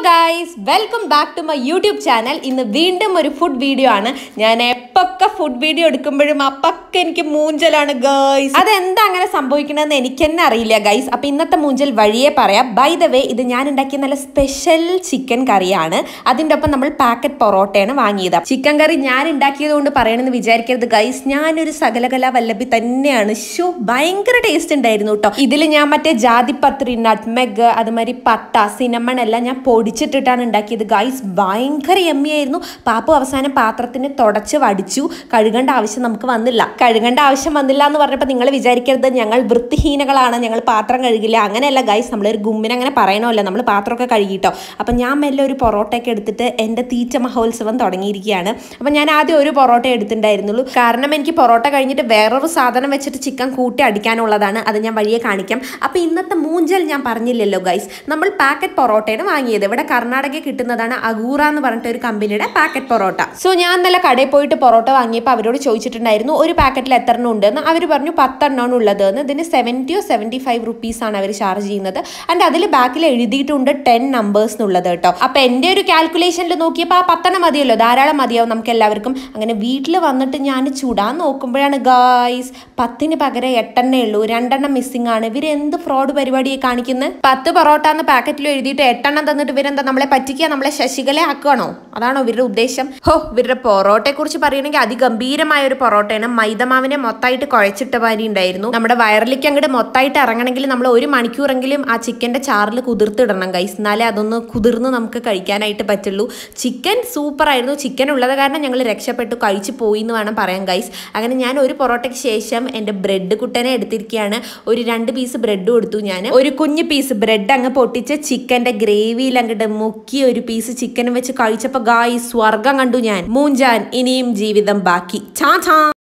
guys welcome back to my YouTube channel ഇന്ന് വീണ്ടും ഒരു ഫുഡ് വീഡിയോ ആണ് ഞാൻ എപ്പൊക്കെ ഫുഡ് വീഡിയോ എടുക്കുമ്പോഴും അപ്പൊക്കെ എനിക്ക് മൂഞ്ചലാണ് ഗൈസ് അതെന്താ അങ്ങനെ സംഭവിക്കണമെന്ന് എനിക്ക് തന്നെ അറിയില്ല ഗൈസ് അപ്പൊ ഇന്നത്തെ മൂഞ്ചൽ വഴിയെ പറയാം ബൈ ദ വേ ഇത് ഞാൻ ഉണ്ടാക്കിയ നല്ല സ്പെഷ്യൽ ചിക്കൻ കറിയാണ് അതിൻ്റെ ഒപ്പം നമ്മൾ പാക്കറ്റ് പൊറോട്ടയാണ് വാങ്ങിയത് ചിക്കൻ കറി ഞാൻ ഉണ്ടാക്കിയത് കൊണ്ട് പറയണമെന്ന് വിചാരിക്കരുത് ഗൈസ് ഞാനൊരു സകലകലാ വല്ലഭി തന്നെയാണ് ഷോ ഭയങ്കര ടേസ്റ്റ് ഉണ്ടായിരുന്നു കേട്ടോ ഇതിൽ ഞാൻ മറ്റേ ജാതിപത്രി നട്ട്മെഗ് അതുമാതിരി പട്ട സിനമൺ എല്ലാം ഞാൻ പൊടിച്ചിട്ടിട്ടാണ് ഉണ്ടാക്കിയത് ഗൈസ് ഭയങ്കര എമ്മിയായിരുന്നു പാപ്പു അവസാനം പാത്രത്തിന് തുടച്ച് വടിച്ചു കഴുകേണ്ട ആവശ്യം നമുക്ക് വന്നില്ല കഴുകേണ്ട ആവശ്യം വന്നില്ല എന്ന് പറഞ്ഞപ്പോൾ നിങ്ങൾ വിചാരിക്കരുത് ഞങ്ങൾ വൃത്തിഹീനകളാണ് ഞങ്ങൾ പാത്രം കഴുകില്ല അങ്ങനെയല്ല ഗൈസ് നമ്മളൊരു ഗുമ്മിന് അങ്ങനെ പറയണമല്ലോ നമ്മൾ പാത്രമൊക്കെ കഴുകിട്ടോ അപ്പം ഞാൻ മെല്ലെ ഒരു പൊറോട്ടയൊക്കെ എടുത്തിട്ട് എൻ്റെ തീറ്റ മഹോത്സവം തുടങ്ങിയിരിക്കുകയാണ് അപ്പം ഞാൻ ആദ്യം ഒരു പൊറോട്ട എടുത്തിട്ടുണ്ടായിരുന്നുള്ളൂ കാരണം എനിക്ക് പൊറോട്ട കഴിഞ്ഞിട്ട് വേറൊരു സാധനം വെച്ചിട്ട് ചിക്കൻ കൂട്ടി അടിക്കാനുള്ളതാണ് അത് ഞാൻ വഴിയെ കാണിക്കാം അപ്പം ഇന്നത്തെ മൂഞ്ചൽ ഞാൻ പറഞ്ഞില്ലല്ലോ ഗൈസ് നമ്മൾ പാക്കറ്റ് പൊറോട്ടയാണ് വാങ്ങിയത് ഇവിടെ കർണാടകയിൽ കിട്ടുന്നതാണ് അഗൂറ എന്ന് പറഞ്ഞിട്ട് ഒരു കമ്പനിയുടെ പാക്കറ്റ് പൊറോട്ട സോ ഞാൻ നല്ല കടയിൽ പോയിട്ട് പൊറോട്ട വാങ്ങിയപ്പോൾ അവരോട് ചോദിച്ചിട്ടുണ്ടായിരുന്നു ഒരു പാക്കറ്റിൽ എത്ര എണ്ണം ഉണ്ടെന്ന് അവർ പറഞ്ഞു പത്തെണ്ണമാണ് ഉള്ളത് എന്ന് ഇതിന് സെവൻറ്റിയോ സെവൻറ്റി ഫൈവ് റുപ്പീസ് ആണ് അവർ ചാർജ് ചെയ്യുന്നത് ആൻഡ് അതിൽ ബാക്കിൽ എഴുതിയിട്ടുണ്ട് ടെൻ നമ്പേഴ്സ് എന്നുള്ളത് കേട്ടോ അപ്പം എൻ്റെ ഒരു കാൽക്കുലേഷനിൽ നോക്കിയപ്പോൾ ആ പത്തെണ്ണം മതിയല്ലോ ധാരാളം മതിയാവും നമുക്ക് എല്ലാവർക്കും അങ്ങനെ വീട്ടിൽ വന്നിട്ട് ഞാൻ ചൂടാൻ നോക്കുമ്പോഴാണ് ഗായ്സ് പത്തിന് പകരം എട്ടെണ്ണേ ഉള്ളൂ രണ്ടെണ്ണം മിസ്സിംഗ് ആണ് ഇവർ എന്ത് ഫ്രോഡ് പരിപാടിയെ കാണിക്കുന്നത് പത്ത് പൊറോട്ട എന്ന് പാക്കറ്റിൽ എഴുതിയിട്ട് എട്ടെണ്ണം തന്നിട്ട് ഇവരെന്താ നമ്മളെ പറ്റിക്കുക നമ്മളെ ശശികല ആക്കുകയാണോ അതാണോ ഇവരുടെ ഉദ്ദേശം ഹോ ഇവരുടെ പൊറോട്ടയെ കുറിച്ച് പറയുകയാണെങ്കിൽ അതിഗംഭീരമായ ഒരു പൊറോട്ടയാണ് മൈദമാവിനെ മൊത്തമായിട്ട് കുഴച്ചിട്ട മാതിരി ഉണ്ടായിരുന്നു നമ്മുടെ വയറിലേക്ക് അങ്ങോട്ട് മൊത്തമായിട്ട് ഇറങ്ങണമെങ്കിൽ നമ്മൾ ഒരു മണിക്കൂറെങ്കിലും ആ ചിക്കൻ്റെ ചാറിൽ കുതിർത്തിടണം ഗൈസ് എന്നാലേ അതൊന്ന് കുതിർന്ന് നമുക്ക് കഴിക്കാനായിട്ട് പറ്റുള്ളൂ ചിക്കൻ സൂപ്പർ ആയിരുന്നു ചിക്കൻ ഉള്ളത് കാരണം ഞങ്ങൾ രക്ഷപ്പെട്ടു കഴിച്ചു പോയി എന്ന് വേണം പറയാൻ ഗൈസ് അങ്ങനെ ഞാൻ ഒരു പൊറോട്ടയ്ക്ക് ശേഷം എൻ്റെ ബ്രെഡ് കുട്ടനെ എടുത്തിരിക്കുകയാണ് ഒരു രണ്ട് പീസ് ബ്രെഡ് കൊടുത്തു ഞാൻ ഒരു കുഞ്ഞു പീസ് ബ്രെഡ് അങ്ങ് പൊട്ടിച്ച് ചിക്കൻ്റെ ഗ്രേവിയിൽ അങ്ങോട്ട് മുക്കി ഒരു പീസ് ചിക്കനും വെച്ച് കഴിച്ചപ്പോൾ ഗായ് സ്വർഗം കണ്ടു ഞാൻ മൂഞ്ചാൻ ഇനിയും ജീവിതം ബാക്കി ചാ ചാ